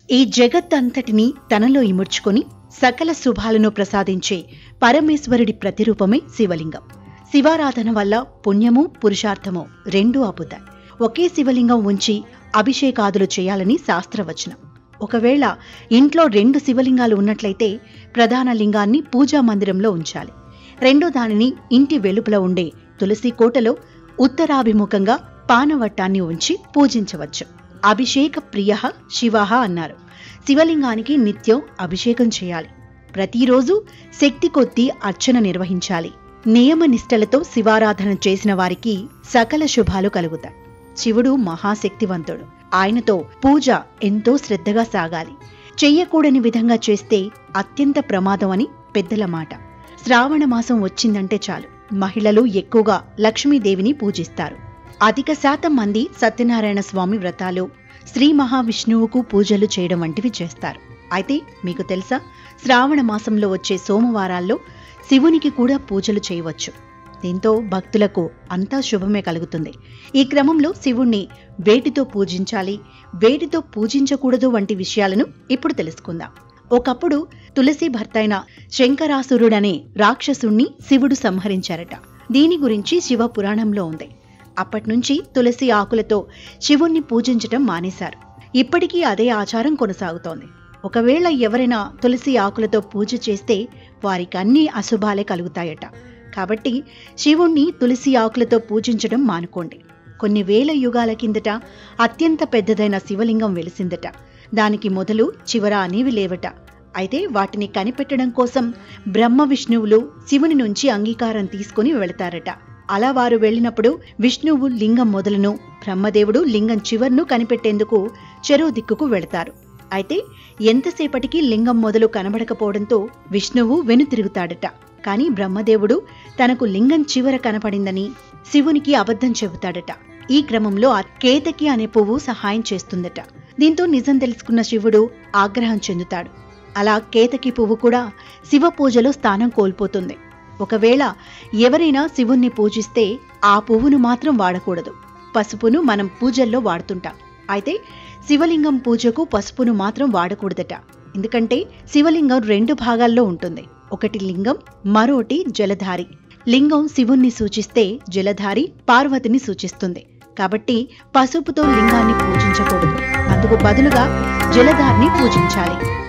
ఈ జగత్తంతటిని తనలో ఇముడ్చుకొని సకల శుభాలను ప్రసాదించే పరమేశ్వరుడి ప్రతిరూపమే శివలింగం శివారాధన వల్ల పుణ్యము పురుషార్థము రెండూ అబ్బుతాయి ఒకే శివలింగం ఉంచి అభిషేకాదులు చేయాలని శాస్త్రవచనం ఒకవేళ ఇంట్లో రెండు శివలింగాలు ఉన్నట్లయితే ప్రధాన లింగాన్ని పూజా మందిరంలో ఉంచాలి రెండో దానిని ఇంటి వెలుపల ఉండే తులసి కోటలో ఉత్తరాభిముఖంగా పానవట్టాన్ని ఉంచి పూజించవచ్చు అభిషేక ప్రియ శివ అన్నారు శివలింగానికి నిత్యం అభిషేకం చేయాలి ప్రతిరోజు శక్తి కొద్దీ అర్చన నిర్వహించాలి నియమ నిష్టలతో శివారాధన చేసిన వారికి సకల శుభాలు కలుగుతాయి శివుడు మహాశక్తివంతుడు ఆయనతో పూజ ఎంతో శ్రద్ధగా సాగాలి చెయ్యకూడని విధంగా చేస్తే అత్యంత ప్రమాదం అని పెద్దల మాట శ్రావణ మాసం వచ్చిందంటే చాలు మహిళలు ఎక్కువగా లక్ష్మీదేవిని పూజిస్తారు అధిక శాతం మంది సత్యనారాయణ స్వామి వ్రతాలు శ్రీ మహావిష్ణువుకు పూజలు చేయడం వంటివి చేస్తారు అయితే మీకు తెలుసా శ్రావణ మాసంలో వచ్చే సోమవారాల్లో శివునికి కూడా పూజలు చేయవచ్చు దీంతో భక్తులకు అంతా శుభమే కలుగుతుంది ఈ క్రమంలో శివుణ్ణి వేటితో పూజించాలి వేటితో పూజించకూడదు వంటి విషయాలను ఇప్పుడు తెలుసుకుందాం ఒకప్పుడు తులసి భర్త అయిన శంకరాసురుడనే రాక్షసుణ్ణి శివుడు సంహరించారట దీని గురించి శివ పురాణంలో ఉంది అప్పట్నుంచి తులసి ఆకులతో శివుణ్ణి పూజించటం మానేశారు ఇప్పటికీ అదే ఆచారం కొనసాగుతోంది ఒకవేళ ఎవరైనా తులసి ఆకులతో పూజ చేస్తే వారికి అన్ని అశుభాలే కలుగుతాయట కాబట్టి శివుణ్ణి తులసి ఆకులతో పూజించడం మానుకోండి కొన్ని వేల యుగాల కిందట అత్యంత పెద్దదైన శివలింగం వెలిసిందట దానికి మొదలు చివర అనేవి లేవట అయితే వాటిని కనిపెట్టడం కోసం బ్రహ్మ విష్ణువులు శివుని నుంచి అంగీకారం తీసుకుని వెళతారట అలా వారు వెళ్ళినప్పుడు విష్ణువు లింగం మొదలును బ్రహ్మదేవుడు లింగం చివర్ను కనిపెట్టేందుకు చెరువు దిక్కుకు వెళతారు అయితే ఎంతసేపటికి లింగం మొదలు కనబడకపోవడంతో విష్ణువు వెనుతిరుగుతాడట కాని బ్రహ్మదేవుడు తనకు లింగం చివర కనపడిందని శివునికి అబద్ధం చెబుతాడట ఈ క్రమంలో ఆ కేతకి అనే పువ్వు సహాయం చేస్తుందట దీంతో నిజం తెలుసుకున్న శివుడు ఆగ్రహం చెందుతాడు అలా కేతకి పువ్వు కూడా శివ పూజలో స్థానం కోల్పోతుంది ఒకవేళ ఎవరైనా శివుణ్ణి పూజిస్తే ఆ పువ్వును మాత్రం వాడకూడదు పసుపును మనం పూజల్లో వాడుతుంటాం అయితే శివలింగం పూజకు పసుపును మాత్రం వాడకూడదట ఎందుకంటే శివలింగం రెండు భాగాల్లో ఉంటుంది ఒకటి లింగం మరోటి జలధారి లింగం శివుణ్ణి సూచిస్తే జలధారి పార్వతిని సూచిస్తుంది కాబట్టి పసుపుతో లింగాన్ని పూజించకూడదు అందుకు బదులుగా జలధారిని పూజించాలి